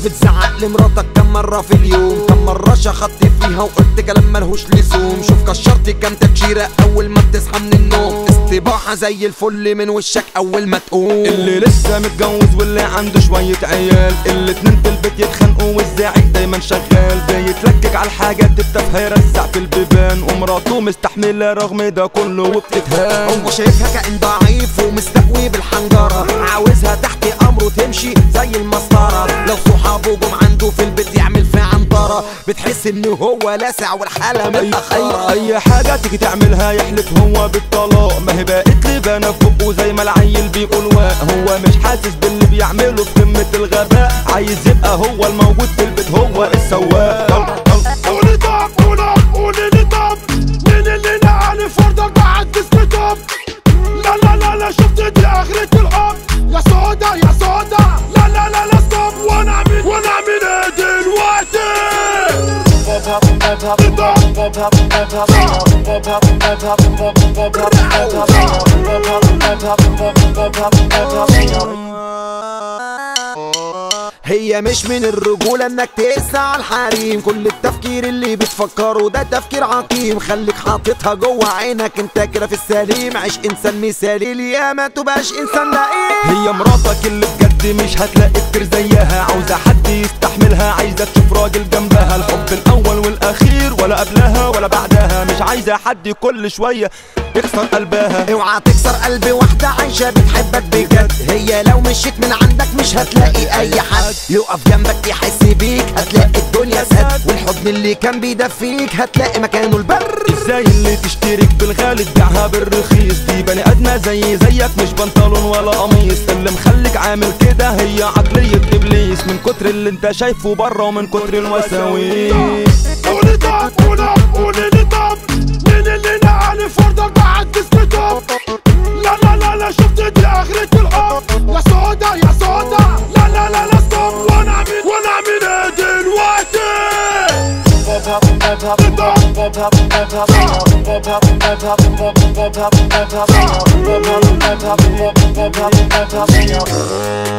بتزعق لمراتك كم مرة في اليوم كم مرة شخطت فيها وقلت كلام ملهوش لزوم شوف كشرت كم تكشيرة أول ما بتصحى من النوم استباحة زي الفل من وشك أول ما تقوم اللي لسه متجوز واللي عنده شوية عيال الاتنين في البيت يتخانقوا والزعيق دايما شغال بيتلكك على الحاجات التافهة يرزع في البيبان ومراته مستحملة رغم ده كله وبتتهان هو شايفها كائن ضعيف ومستقوي بالحنجرة عاوزها تحت أمره تمشي زي المسطرة لو صحابه جم عنده في البيت يعمل في عنطرة بتحس إن هو لاسع والحالة أي, متأخرة أي, أي حاجة تيجي تعملها يحلف هو بالطلاق ما هي بقت لبانة في بقه زي ما العيل بيقول واق هو مش حاسس باللي بيعمله في قمة الغباء عايز يبقى هو الموجود في البيت هو السواق قولي طب قولي قولي لي طب مين اللي نقل فردك بعد جسمي طب لا لا لا لا شفت دي اخرة الحب يا سودا يا سودا لا لا لا لا ستوب وانا اعمل وانا اعمل ايه دلوقتي هي مش من الرجولة انك تقسى على الحريم كل التفكير اللي بتفكره ده تفكير عقيم خليك حاططها جوه عينك انت كده في السليم عيش انسان مثالي ليه ما تبقاش انسان لئيم هي مراتك اللي بجد مش هتلاقي كتير زيها عاوزة حد يستحملها عايزة تشوف راجل جنبها الحب الأول والأخير ولا قبلها ولا بعدها مش عايزة حد كل شوية يكسر قلبها اوعى تكسر قلب واحدة عايشة بتحبك بجد هي لو مشيت من عندك مش هتلاقي اي حد يقف جنبك يحس بيك هتلاقي الدنيا سد والحضن اللي كان بيدفيك هتلاقي مكانه البر ازاي اللي تشترك بالغالي تبيعها بالرخيص دي بني ادمة زي زيك مش بنطلون ولا قميص اللي مخليك عامل كده هي عقلية ابليس من كتر اللي انت شايفه بره ومن كتر الوساويس قولي طب قولي قولي لي طب مين اللي نقل فردك بعد جسمي طب لا لا لا لا شفت دي اخرة الحب يا سودا يا سودا لا لا لا لا ستوب وانا اعمل وانا اعمل ايه دلوقتي Thank you.